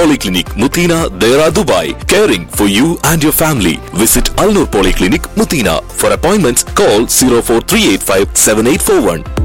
Polyclinic, Mutina, Dera, Dubai. Caring for you and your family. Visit Alnur Polyclinic, Mutina. For appointments, call 04385 7841.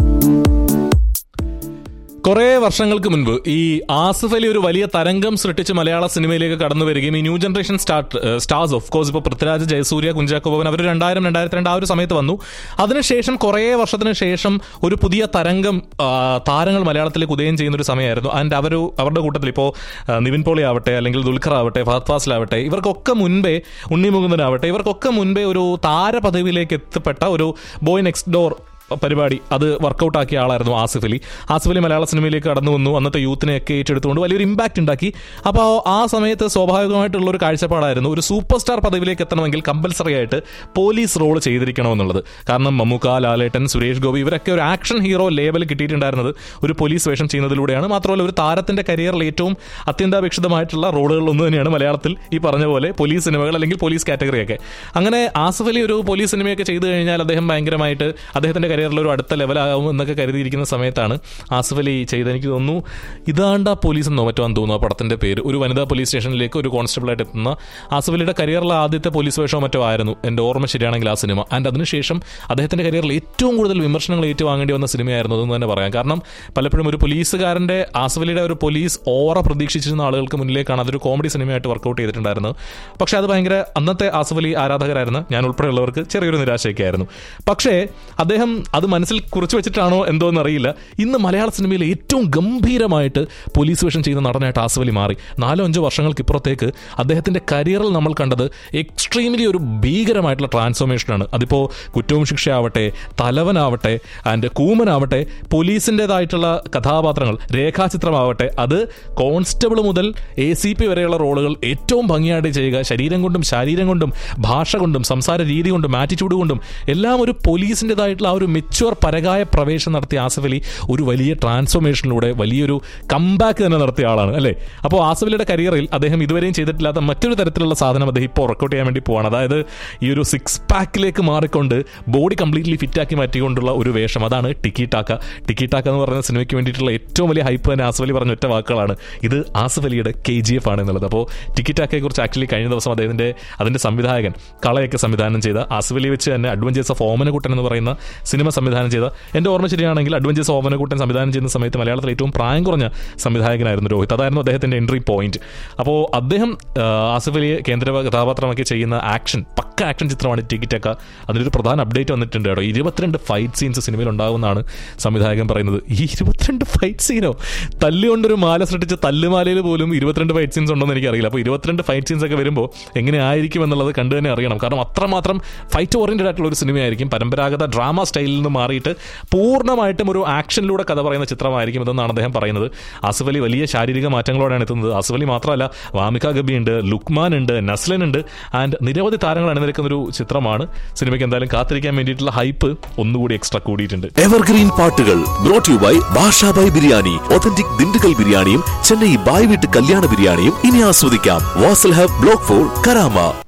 കുറെ വർഷങ്ങൾക്ക് മുൻപ് ഈ ആസിഫ് അലി ഒരു വലിയ തരംഗം സൃഷ്ടിച്ച് മലയാള സിനിമയിലേക്ക് കടന്നു വരികയും ഈ new generation start stars of course ഇപ്പോൾ പൃഥ്വിരാജ് ജയസൂര്യ കുഞ്ചാക്കോ ബോബൻ അവർ രണ്ടായിരം രണ്ടായിരത്തി രണ്ട് ആ ഒരു സമയത്ത് വന്നു അതിനുശേഷം കുറേ വർഷത്തിന് ശേഷം ഒരു പുതിയ തരംഗം ആ, താരങ്ങൾ മലയാളത്തിലേക്ക് ഉദയം ചെയ്യുന്ന ഒരു സമയമായിരുന്നു ആൻഡ് അവർ അവരുടെ കൂട്ടത്തിൽ ഇപ്പോൾ നിവിൻ പോളി ആവട്ടെ അല്ലെങ്കിൽ ദുൽഖർ ആവട്ടെ ഫഹദ് ഫാസിലാവട്ടെ ഇവർക്കൊക്കെ മുൻപേ ഉണ്ണി മുകുന്ദനാവട്ടെ ഇവർക്കൊക്കെ മുൻപേ ഒരു താരപദവിയിലേക്ക് എത്തപ്പെട്ട ഒരു ബോയ് നെക്സ്റ്റ് ഡോർ പരിപാടി അത് വർക്കൗട്ട് ആക്കിയ ആളായിരുന്നു ആസിഫ് അലി ആസിഫ് അലി മലയാള സിനിമയിലേക്ക് കടന്നു വന്നു അന്നത്തെ യൂത്തിനെയൊക്കെ ഏറ്റെടുത്തുകൊണ്ട് വലിയൊരു ഇമ്പാക്റ്റ് ഉണ്ടാക്കി അപ്പോൾ ആ സമയത്ത് സ്വാഭാവികമായിട്ടുള്ള ഒരു കാഴ്ചപ്പാടായിരുന്നു ഒരു സൂപ്പർ സ്റ്റാർ പദവിയിലേക്ക് എത്തണമെങ്കിൽ കമ്പൽസറി ആയിട്ട് പോലീസ് റോൾ ചെയ്തിരിക്കണമെന്നുള്ളത് കാരണം മമ്മൂക്ക ലാലേട്ടൻ സുരേഷ് ഗോപി ഇവരൊക്കെ ഒരു ആക്ഷൻ ഹീറോ ലേബൽ കിട്ടിയിട്ടുണ്ടായിരുന്നത് ഒരു പോലീസ് വേഷം ചെയ്യുന്നതിലൂടെയാണ് മാത്രമല്ല ഒരു താരത്തിന്റെ കരിയറിൽ ഏറ്റവും അത്യന്താപേക്ഷിതമായിട്ടുള്ള റോളുകളിൽ ഒന്ന് തന്നെയാണ് മലയാളത്തിൽ ഈ പറഞ്ഞ പോലെ പോലീസ് സിനിമകൾ അല്ലെങ്കിൽ പോലീസ് കാറ്റഗറിയൊക്കെ അങ്ങനെ ആസിഫ് അലി ഒരു പോലീസ് സിനിമയൊക്കെ ചെയ്തു കഴിഞ്ഞാൽ അദ്ദേഹം ഭയങ്കരമായിട്ട് അദ്ദേഹത്തിന്റെ കരിയറിൽ ഒരു അടുത്ത ലെവലാകും എന്നൊക്കെ കരുതിയിരിക്കുന്ന സമയത്താണ് ആസിഫ് അലി ചെയ്ത് എനിക്ക് തോന്നുന്നു ഇതാണ്ട പോലീസ് എന്നോ മറ്റോ ആണെന്ന് തോന്നുന്നു ആ പടത്തിന്റെ പേര് ഒരു വനിതാ പോലീസ് സ്റ്റേഷനിലേക്ക് ഒരു കോൺസ്റ്റബിളായിട്ട് എത്തുന്ന ആസിഫ് അലിയുടെ കരിയറിലെ ആദ്യത്തെ പോലീസ് വേഷമോ മറ്റോ ആയിരുന്നു എൻ്റെ ഓർമ്മ ശരിയാണെങ്കിൽ ആ സിനിമ ആൻഡ് അതിനുശേഷം അദ്ദേഹത്തിന്റെ കരിയറിൽ ഏറ്റവും കൂടുതൽ വിമർശനങ്ങൾ ഏറ്റുവാങ്ങേണ്ടി വന്ന സിനിമയായിരുന്നു അതെന്ന് തന്നെ പറയാം കാരണം പലപ്പോഴും ഒരു പോലീസുകാരന്റെ ആസിഫ് അലിയുടെ ഒരു പോലീസ് ഓറ പ്രതീക്ഷിച്ചിരുന്ന ആളുകൾക്ക് മുന്നിലേക്കാണ് അതൊരു കോമഡി സിനിമയായിട്ട് വർക്കൗട്ട് ചെയ്തിട്ടുണ്ടായിരുന്നത് പക്ഷേ അത് ഭയങ്കര അന്നത്തെ ആസിഫ് അലി ആരാധകരായിരുന്ന ഞാൻ ഉൾപ്പെടെയുള്ളവർക്ക് ചെറിയൊരു നിരാശയൊക്കെ ആയിരുന്നു പക്ഷേ അദ്ദേഹം അത് മനസ്സിൽ കുറിച്ച് വെച്ചിട്ടാണോ എന്തോ എന്നറിയില്ല ഇന്ന് മലയാള സിനിമയിൽ ഏറ്റവും ഗംഭീരമായിട്ട് പോലീസ് വേഷം ചെയ്യുന്ന നടനായിട്ട് ആസിഫ് അലി മാറി നാലോ അഞ്ചോ വർഷങ്ങൾക്കിപ്പുറത്തേക്ക് അദ്ദേഹത്തിന്റെ കരിയറിൽ നമ്മൾ കണ്ടത് എക്സ്ട്രീംലി ഒരു ഭീകരമായിട്ടുള്ള ട്രാൻസ്ഫോർമേഷനാണ് അതിപ്പോൾ കുറ്റവും ശിക്ഷയാവട്ടെ തലവനാവട്ടെ ആൻഡ് കൂമനാവട്ടെ പോലീസിൻ്റെതായിട്ടുള്ള കഥാപാത്രങ്ങൾ രേഖാചിത്രമാവട്ടെ അത് കോൺസ്റ്റബിൾ മുതൽ എ സി പി വരെയുള്ള റോളുകൾ ഏറ്റവും ഭംഗിയായിട്ട് ചെയ്യുക ശരീരം കൊണ്ടും ശരീരം കൊണ്ടും ഭാഷ കൊണ്ടും സംസാര രീതി കൊണ്ടും ആറ്റിറ്റ്യൂഡ് കൊണ്ടും എല്ലാം ഒരു പോലീസിൻ്റെതായിട്ടുള്ള ആ ഒരു മെച്ചുവർ പരകായ പ്രവേശം നടത്തിയ ആസിഫ് അലി ഒരു വലിയ ട്രാൻസ്ഫോർമേഷനിലൂടെ വലിയൊരു കംബാക്ക് തന്നെ നടത്തിയ ആളാണ് അല്ലേ അപ്പോൾ ആസിഫ് അലിയുടെ കരിയറിൽ അദ്ദേഹം ഇതുവരെയും ചെയ്തിട്ടില്ലാത്ത മറ്റൊരു തരത്തിലുള്ള സാധനം അദ്ദേഹം ഇപ്പോൾ വർക്കൗട്ട് ചെയ്യാൻ വേണ്ടി പോവാണ് അതായത് ഈ ഒരു സിക്സ് പാക്കിലേക്ക് മാറിക്കൊണ്ട് ബോഡി കംപ്ലീറ്റ്ലി ഫിറ്റാക്കി മാറ്റിക്കൊണ്ടുള്ള ഒരു വേഷം അതാണ് ടിക്കി ടാക്ക ടിക്കി ടാക്ക എന്ന് പറയുന്ന സിനിമയ്ക്ക് വേണ്ടിയിട്ടുള്ള ഏറ്റവും വലിയ ഹൈപ്പ് തന്നെ ആസിഫ് അലി പറഞ്ഞ ഒറ്റ വാക്കുകളാണ് ഇത് ആസിഫ് അലിയുടെ കെ ജി എഫ് ആണ് എന്നുള്ളത് അപ്പോൾ ടിക്കി ടാക്കയെ കുറിച്ച് ആക്ച്വലി കഴിഞ്ഞ ദിവസം അദ്ദേഹത്തിന്റെ അതിന്റെ സംവിധായകൻ കളയൊക്കെ സംവിധാനം ചെയ്ത ആസിഫ് അലി വെച്ച് തന്നെ അഡ്വഞ്ചേഴ്സ് ഓഫ് ഓമനക്കുട്ടൻ എന്ന് പറയുന്ന സിനിമ സംവിധാനം ചെയ്ത എൻ്റെ ഓർമ്മ ശരിയാണെങ്കിൽ അഡ്വഞ്ചേഴ്സ് ഓഫ് ഓമനക്കുട്ടൻ സംവിധാനം ചെയ്യുന്ന സമയത്ത് മലയാളത്തിൽ ഏറ്റവും പ്രായം കുറഞ്ഞ സംവിധായകനായിരുന്നു രോഹിത് അതായിരുന്നു അദ്ദേഹത്തിന്റെ എൻട്രി പോയിന്റ് അപ്പോൾ അദ്ദേഹം ആ, ആസിഫ് അലിയെ കേന്ദ്ര കഥാപാത്രമാക്കി ചെയ്യുന്ന ആക്ഷൻ പക്ക ആക്ഷൻ ചിത്രമാണ് ടിക്കറ്റൊക്കെ അതിനൊരു പ്രധാന അപ്ഡേറ്റ് വന്നിട്ടുണ്ട് കേട്ടോ ഇരുപത്തിരണ്ട് ഫൈറ്റ് സീൻസ് സിനിമയിൽ ഉണ്ടാകുമെന്നാണ് സംവിധായകൻ പറയുന്നത് ഈ ഇരുപത്തിരണ്ട് ഫൈറ്റ് സീനോ തല്ലുകൊണ്ടൊരു മാല സൃഷ്ടിച്ച തല്ലുമാലയിൽ പോലും ഇരുപത്തിരണ്ട് ഫൈറ്റ് സീൻസ് ഉണ്ടോന്ന് എനിക്കറിയില്ല അപ്പോൾ ഇരുപത്തിരണ്ട് ഫൈറ്റ് സീൻസ് ഒക്കെ വരുമ്പോൾ എങ്ങനെ ആയിരിക്കും എന്നുള്ളത് കണ്ടു തന്നെ അറിയണം കാരണം അത്രമാത്രം ഫൈറ്റ് ഓറിയന്റഡ് ആയിട്ടുള്ള ഒരു സിനിമയായിരിക്കും പരമ്പരാഗത ഡ്രാമ സ്റ്റൈലിൽ നിന്ന് മാറിയിട്ട് പൂർണ്ണമായിട്ടും ഒരു ആക്ഷനിലൂടെ കഥ പറയുന്ന ചിത്രമായിരിക്കും ഇതെന്നാണ് അദ്ദേഹം പറയുന്നത് ആസിഫ് അലി വലിയ ശാരീരിക മാറ്റങ്ങളോടാണ് എത്തുന്നത് ആസിഫ് അലി മാത്രമല്ല വാമിക ഗബി ഉണ്ട് ലുക്മാൻ ഉണ്ട് നസ്ലൻ ഉണ്ട് ആൻഡ് നിരവധി താരങ്ങൾ അണിനിരക്കുന്ന ഒരു ചിത്രമാണ് സിനിമയ്ക്ക് എന്തായാലും കാത്തിരിക്കാൻ വേണ്ടിയിട്ടുള്ള ഹൈപ്പ് ഒന്നുകൂടി എക്സ്ട്രാ കൂടിയിട്ടുണ്ട് എവർഗ്രീൻ പാട്ടുകൾ ബ്രോട്ട് യു ബൈ ഭാഷ ബൈ ബിരിയാണി ഒതന്റിക് ദിണ്ടുകൽ ബിരിയാണിയും ചെന്നൈ ബായ് വീട്ട് കല്യാണ ബിരിയാണിയും ഇനി ആസ്വദിക്കാം Vasal hub block four Karama